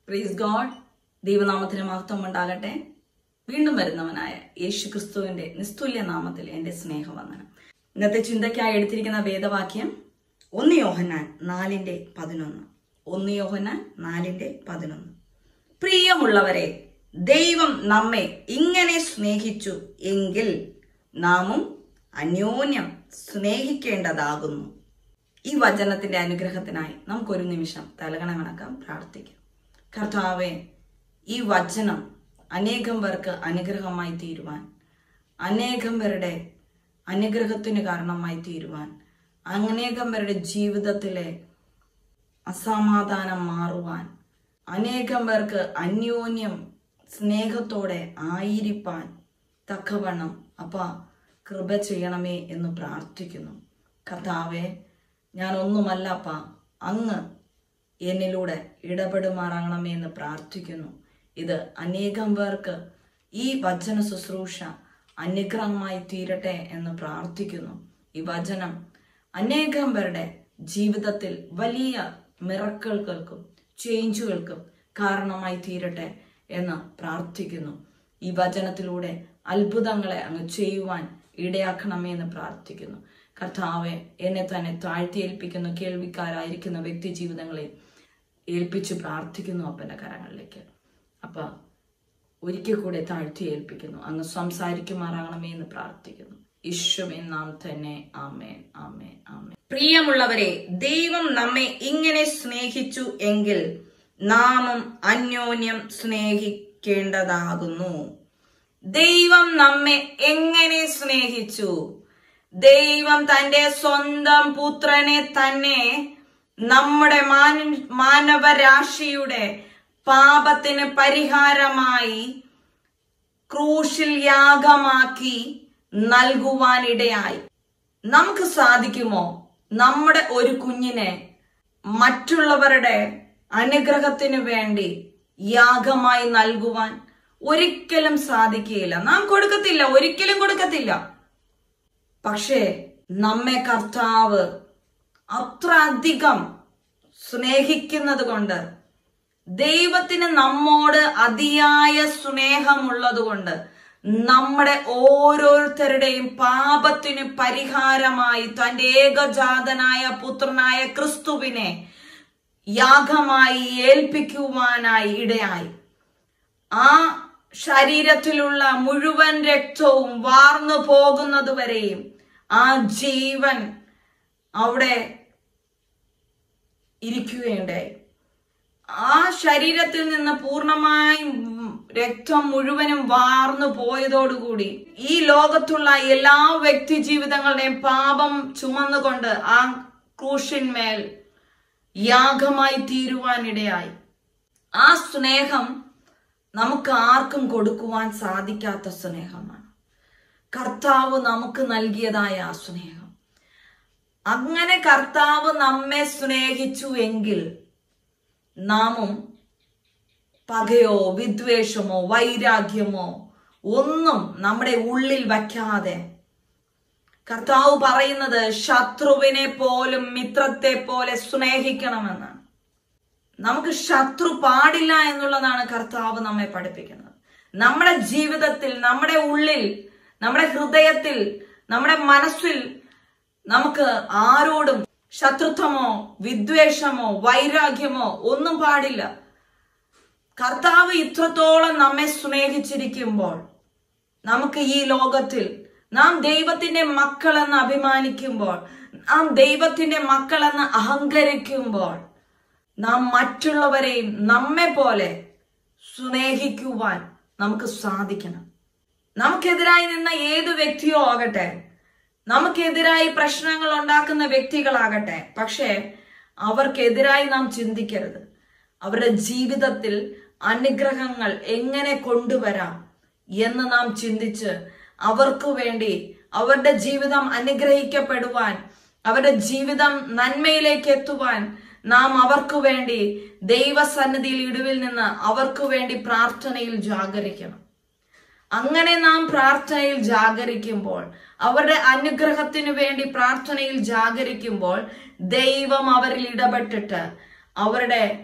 പ്രീസ് God ദൈവനാമത്തിന് മഹത്വം ഉണ്ടാകട്ടെ വീണ്ടും വരുന്നവനായ യേശു ക്രിസ്തുവിന്റെ നിസ്തുല്യ നാമത്തിൽ എന്റെ സ്നേഹവന്ദനം ഇന്നത്തെ ചിന്തയ്ക്കായി എടുത്തിരിക്കുന്ന വേദവാക്യം ഒന്ന് യോഹന്നാൻ നാലിന്റെ പതിനൊന്ന് ഒന്ന് യോഹന്നാൻ നാലിന്റെ പതിനൊന്ന് പ്രിയമുള്ളവരെ ദൈവം നമ്മെ ഇങ്ങനെ സ്നേഹിച്ചു എങ്കിൽ നാമും അന്യോന്യം സ്നേഹിക്കേണ്ടതാകുന്നു ഈ വചനത്തിന്റെ അനുഗ്രഹത്തിനായി നമുക്കൊരു നിമിഷം തലകണമണക്കാം പ്രാർത്ഥിക്കാം കർത്താവെ ഈ വചനം അനേകം പേർക്ക് അനുഗ്രഹമായി തീരുവാൻ അനേകം പേരുടെ അനുഗ്രഹത്തിന് കാരണമായി തീരുവാൻ അനേകം പേരുടെ ജീവിതത്തിലെ അസമാധാനം മാറുവാൻ അനേകം പേർക്ക് അന്യോന്യം സ്നേഹത്തോടെ ആയിരിക്കാൻ തക്കവണ്ണം അപ്പ കൃപ ചെയ്യണമേ എന്ന് പ്രാർത്ഥിക്കുന്നു കർത്താവെ ഞാൻ ഒന്നുമല്ലപ്പ അങ്ങ് എന്നിലൂടെ ഇടപെടുമാറാകണമേ എന്ന് പ്രാർത്ഥിക്കുന്നു ഇത് അനേകം പേർക്ക് ഈ വചന ശുശ്രൂഷ അനുഗ്രഹമായി തീരട്ടെ എന്ന് പ്രാർത്ഥിക്കുന്നു ഈ വചനം അനേകം പേരുടെ ജീവിതത്തിൽ വലിയ മിറക്കൾക്കും ചേഞ്ചുകൾക്കും കാരണമായി തീരട്ടെ എന്ന് പ്രാർത്ഥിക്കുന്നു ഈ വചനത്തിലൂടെ അത്ഭുതങ്ങളെ അങ്ങ് ചെയ്യുവാൻ ഇടയാക്കണമേ എന്ന് പ്രാർത്ഥിക്കുന്നു കർത്താവെ എന്നെ തന്നെ താഴ്ത്തി ഏൽപ്പിക്കുന്നു കേൾവിക്കാരായിരിക്കുന്ന വ്യക്തി ജീവിതങ്ങളെ ഏൽപ്പിച്ച് പ്രാർത്ഥിക്കുന്നു അപ്പന്റെ കരങ്ങളിലേക്ക് അപ്പ ഒരിക്കൽ കൂടെ താഴ്ത്തി ഏൽപ്പിക്കുന്നു അങ്ങ് സംസാരിക്കുമാറാകണമേ എന്ന് പ്രാർത്ഥിക്കുന്നു ഈശ്വമൻ നാം തന്നെ ആമേൻ ആമേൻ ആമേൻ പ്രിയമുള്ളവരെ ദൈവം നമ്മെ ഇങ്ങനെ സ്നേഹിച്ചു എങ്കിൽ നാമും അന്യോന്യം സ്നേഹിക്കേണ്ടതാകുന്നു ദൈവം നമ്മെ എങ്ങനെ സ്നേഹിച്ചു ദൈവം തന്റെ സ്വന്തം പുത്രനെ തന്നെ നമ്മുടെ മാന- മാനവരാശിയുടെ പാപത്തിന് പരിഹാരമായി ക്രൂശിൽ യാഗമാക്കി നൽകുവാനിടയായി നമുക്ക് സാധിക്കുമോ നമ്മുടെ ഒരു കുഞ്ഞിനെ മറ്റുള്ളവരുടെ അനുഗ്രഹത്തിന് വേണ്ടി യാഗമായി നൽകുവാൻ ഒരിക്കലും സാധിക്കുകയില്ല നാം കൊടുക്കത്തില്ല ഒരിക്കലും കൊടുക്കത്തില്ല പക്ഷേ നമ്മെ കർത്താവ് അത്ര അധികം സ്നേഹിക്കുന്നത് കൊണ്ട് ദൈവത്തിന് നമ്മോട് അതിയായ സ്നേഹമുള്ളത് കൊണ്ട് നമ്മുടെ ഓരോരുത്തരുടെയും പാപത്തിന് പരിഹാരമായി തന്റെ ഏകജാതനായ പുത്രനായ ക്രിസ്തുവിനെ യാഗമായി ഏൽപ്പിക്കുവാനായി ഇടയായി ആ ശരീരത്തിലുള്ള മുഴുവൻ രക്തവും വാർന്നു പോകുന്നത് വരെയും ആ ജീവൻ അവിടെ ഇരിക്കുകയുണ്ടായി ആ ശരീരത്തിൽ നിന്ന് പൂർണ്ണമായും രക്തം മുഴുവനും വാർന്നു പോയതോടുകൂടി ഈ ലോകത്തുള്ള എല്ലാ വ്യക്തി ജീവിതങ്ങളുടെയും പാപം ചുമന്നുകൊണ്ട് ആ ക്രൂശിന്മേൽ യാഗമായി തീരുവാനിടയായി ആ സ്നേഹം നമുക്ക് ആർക്കും കൊടുക്കുവാൻ സാധിക്കാത്ത സ്നേഹമാണ് കർത്താവ് നമുക്ക് നൽകിയതായ ആ സ്നേഹം അങ്ങനെ കർത്താവ് നമ്മെ സ്നേഹിച്ചു എങ്കിൽ നാമും പകയോ വിദ്വേഷമോ വൈരാഗ്യമോ ഒന്നും നമ്മുടെ ഉള്ളിൽ വയ്ക്കാതെ കർത്താവ് പറയുന്നത് ശത്രുവിനെ പോലും മിത്രത്തെ പോലെ സ്നേഹിക്കണമെന്നാണ് നമുക്ക് ശത്രു പാടില്ല എന്നുള്ളതാണ് കർത്താവ് നമ്മെ പഠിപ്പിക്കുന്നത് നമ്മുടെ ജീവിതത്തിൽ നമ്മുടെ ഉള്ളിൽ നമ്മുടെ ഹൃദയത്തിൽ നമ്മുടെ മനസ്സിൽ നമുക്ക് ആരോടും ശത്രുത്വമോ വിദ്വേഷമോ വൈരാഗ്യമോ ഒന്നും പാടില്ല കർത്താവ് ഇത്രത്തോളം നമ്മെ സ്നേഹിച്ചിരിക്കുമ്പോൾ നമുക്ക് ഈ ലോകത്തിൽ നാം ദൈവത്തിന്റെ മക്കളെന്ന് അഭിമാനിക്കുമ്പോൾ നാം ദൈവത്തിന്റെ മക്കളെന്ന് അഹങ്കരിക്കുമ്പോൾ നാം മറ്റുള്ളവരെയും നമ്മെ പോലെ സ്നേഹിക്കുവാൻ നമുക്ക് സാധിക്കണം നമുക്കെതിരായി നിന്ന ഏത് വ്യക്തിയോ ആകട്ടെ നമുക്കെതിരായി പ്രശ്നങ്ങൾ ഉണ്ടാക്കുന്ന വ്യക്തികളാകട്ടെ പക്ഷേ അവർക്കെതിരായി നാം ചിന്തിക്കരുത് അവരുടെ ജീവിതത്തിൽ അനുഗ്രഹങ്ങൾ എങ്ങനെ കൊണ്ടുവരാം എന്ന് നാം ചിന്തിച്ച് അവർക്ക് വേണ്ടി അവരുടെ ജീവിതം അനുഗ്രഹിക്കപ്പെടുവാൻ അവരുടെ ജീവിതം നന്മയിലേക്ക് എത്തുവാൻ നാം അവർക്ക് വേണ്ടി ദൈവസന്നിധിയിൽ ഇടിവിൽ നിന്ന് അവർക്ക് വേണ്ടി പ്രാർത്ഥനയിൽ ജാഗരിക്കണം അങ്ങനെ നാം പ്രാർത്ഥനയിൽ ജാഗരിക്കുമ്പോൾ അവരുടെ അനുഗ്രഹത്തിന് വേണ്ടി പ്രാർത്ഥനയിൽ ജാഗരിക്കുമ്പോൾ ദൈവം അവരിൽ ഇടപെട്ടിട്ട് അവരുടെ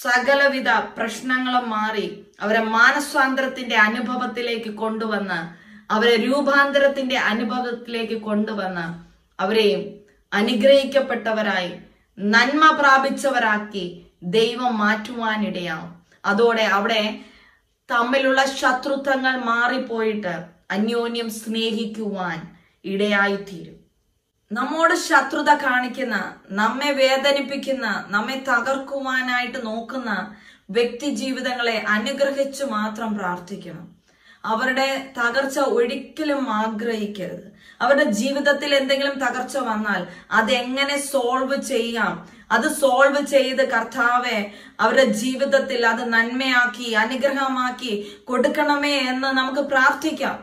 സകലവിധ പ്രശ്നങ്ങളും മാറി അവരെ മാനസാന്തരത്തിന്റെ അനുഭവത്തിലേക്ക് കൊണ്ടുവന്ന് അവരെ രൂപാന്തരത്തിന്റെ അനുഭവത്തിലേക്ക് കൊണ്ടുവന്ന് അവരെയും അനുഗ്രഹിക്കപ്പെട്ടവരായി നന്മ പ്രാപിച്ചവരാക്കി ദൈവം മാറ്റുവാനിടയാവും അതോടെ അവിടെ തമ്മിലുള്ള ശത്രുത്വങ്ങൾ മാറിപ്പോയിട്ട് അന്യോന്യം സ്നേഹിക്കുവാൻ ഇടയായിത്തീരും നമ്മോട് ശത്രുത കാണിക്കുന്ന നമ്മെ വേദനിപ്പിക്കുന്ന നമ്മെ തകർക്കുവാനായിട്ട് നോക്കുന്ന വ്യക്തി ജീവിതങ്ങളെ അനുഗ്രഹിച്ചു മാത്രം പ്രാർത്ഥിക്കണം അവരുടെ തകർച്ച ഒരിക്കലും ആഗ്രഹിക്കരുത് അവരുടെ ജീവിതത്തിൽ എന്തെങ്കിലും തകർച്ച വന്നാൽ അതെങ്ങനെ സോൾവ് ചെയ്യാം അത് സോൾവ് ചെയ്ത് കർത്താവെ അവരുടെ ജീവിതത്തിൽ അത് നന്മയാക്കി അനുഗ്രഹമാക്കി കൊടുക്കണമേ എന്ന് നമുക്ക് പ്രാർത്ഥിക്കാം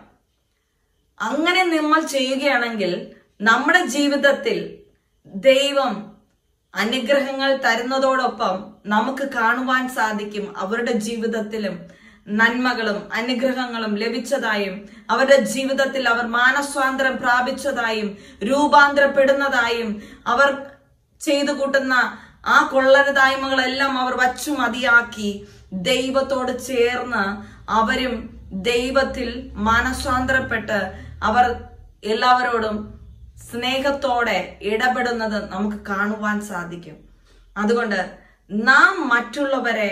അങ്ങനെ നമ്മൾ ചെയ്യുകയാണെങ്കിൽ നമ്മുടെ ജീവിതത്തിൽ ദൈവം അനുഗ്രഹങ്ങൾ തരുന്നതോടൊപ്പം നമുക്ക് കാണുവാൻ സാധിക്കും അവരുടെ ജീവിതത്തിലും നന്മകളും അനുഗ്രഹങ്ങളും ലഭിച്ചതായും അവരുടെ ജീവിതത്തിൽ അവർ മാനസ്വാന്തരം പ്രാപിച്ചതായും രൂപാന്തരപ്പെടുന്നതായും അവർ ചെയ്തു കൂട്ടുന്ന ആ കൊള്ളരുതായ്മകളെല്ലാം അവർ വച്ചു മതിയാക്കി ദൈവത്തോട് ചേർന്ന് അവരും ദൈവത്തിൽ മാനസാന്തരപ്പെട്ട് അവർ എല്ലാവരോടും സ്നേഹത്തോടെ ഇടപെടുന്നത് നമുക്ക് കാണുവാൻ സാധിക്കും അതുകൊണ്ട് നാം മറ്റുള്ളവരെ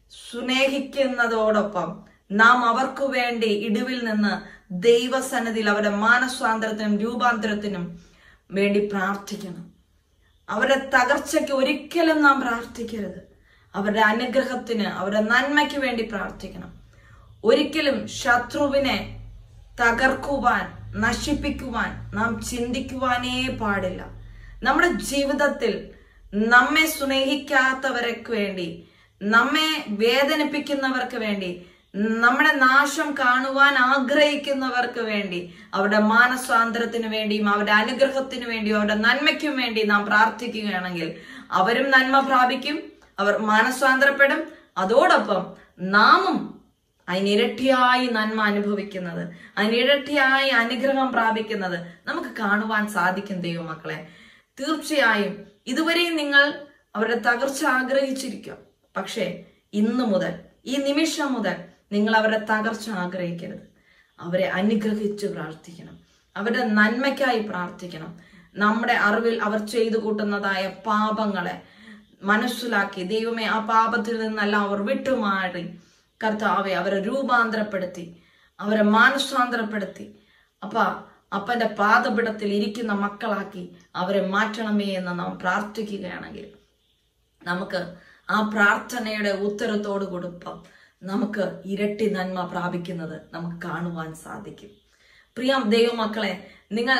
സ്നേഹിക്കുന്നതോടൊപ്പം നാം അവർക്ക് വേണ്ടി ഇടിവിൽ നിന്ന് ദൈവസന്നിധിയിൽ അവരുടെ മാനസാന്തരത്തിനും രൂപാന്തരത്തിനും വേണ്ടി പ്രാർത്ഥിക്കണം അവരുടെ തകർച്ചയ്ക്ക് ഒരിക്കലും നാം പ്രാർത്ഥിക്കരുത് അവരുടെ അനുഗ്രഹത്തിന് അവരുടെ നന്മയ്ക്ക് വേണ്ടി പ്രാർത്ഥിക്കണം ഒരിക്കലും ശത്രുവിനെ തകർക്കുവാൻ നശിപ്പിക്കുവാൻ നാം ചിന്തിക്കുവാനേ പാടില്ല നമ്മുടെ ജീവിതത്തിൽ നമ്മെ സ്നേഹിക്കാത്തവർക്ക് വേണ്ടി നമ്മെ വേദനിപ്പിക്കുന്നവർക്ക് വേണ്ടി നമ്മുടെ നാശം കാണുവാൻ ആഗ്രഹിക്കുന്നവർക്ക് വേണ്ടി അവരുടെ മാനസാന്തരത്തിന് വേണ്ടിയും അവരുടെ അനുഗ്രഹത്തിന് വേണ്ടിയും അവരുടെ നന്മയ്ക്കും വേണ്ടി നാം പ്രാർത്ഥിക്കുകയാണെങ്കിൽ അവരും നന്മ പ്രാപിക്കും അവർ മാനസാന്തരപ്പെടും അതോടൊപ്പം നാമും അതിനിരട്ടിയായി നന്മ അനുഭവിക്കുന്നത് അതിനിരട്ടിയായി അനുഗ്രഹം പ്രാപിക്കുന്നത് നമുക്ക് കാണുവാൻ സാധിക്കും ദൈവമക്കളെ തീർച്ചയായും ഇതുവരെയും നിങ്ങൾ അവരുടെ തകർച്ച ആഗ്രഹിച്ചിരിക്കും പക്ഷേ ഇന്നു മുതൽ ഈ നിമിഷം മുതൽ നിങ്ങൾ അവരുടെ തകർച്ച ആഗ്രഹിക്കരുത് അവരെ അനുഗ്രഹിച്ച് പ്രാർത്ഥിക്കണം അവരുടെ നന്മയ്ക്കായി പ്രാർത്ഥിക്കണം നമ്മുടെ അറിവിൽ അവർ ചെയ്തു കൂട്ടുന്നതായ പാപങ്ങളെ മനസ്സിലാക്കി ദൈവമേ ആ പാപത്തിൽ നിന്നെല്ലാം അവർ വിട്ടുമാറി കർത്താവെ അവരെ രൂപാന്തരപ്പെടുത്തി അവരെ മാനസാന്തരപ്പെടുത്തി അപ്പ അപ്പന്റെ പാദപിടത്തിൽ ഇരിക്കുന്ന മക്കളാക്കി അവരെ മാറ്റണമേ എന്ന് നാം പ്രാർത്ഥിക്കുകയാണെങ്കിൽ നമുക്ക് ആ പ്രാർത്ഥനയുടെ ഉത്തരത്തോട് കൊടുപ്പം നമുക്ക് ഇരട്ടി നന്മ പ്രാപിക്കുന്നത് നമുക്ക് കാണുവാൻ സാധിക്കും പ്രിയ ദൈവമക്കളെ നിങ്ങൾ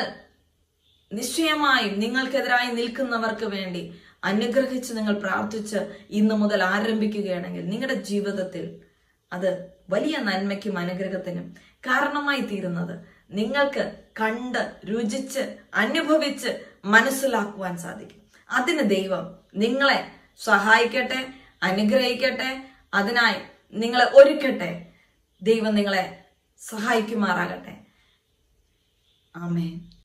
നിശ്ചയമായും നിങ്ങൾക്കെതിരായി നിൽക്കുന്നവർക്ക് വേണ്ടി അനുഗ്രഹിച്ച് നിങ്ങൾ പ്രാർത്ഥിച്ച് ഇന്നു മുതൽ ആരംഭിക്കുകയാണെങ്കിൽ നിങ്ങളുടെ ജീവിതത്തിൽ അത് വലിയ നന്മയ്ക്കും അനുഗ്രഹത്തിനും കാരണമായി തീരുന്നത് നിങ്ങൾക്ക് കണ്ട് രുചിച്ച് അനുഭവിച്ച് മനസ്സിലാക്കുവാൻ സാധിക്കും അതിന് ദൈവം നിങ്ങളെ സഹായിക്കട്ടെ അനുഗ്രഹിക്കട്ടെ അതിനായി നിങ്ങളെ ഒരുക്കട്ടെ ദൈവം നിങ്ങളെ സഹായിക്കുമാറാകട്ടെ ആമേൻ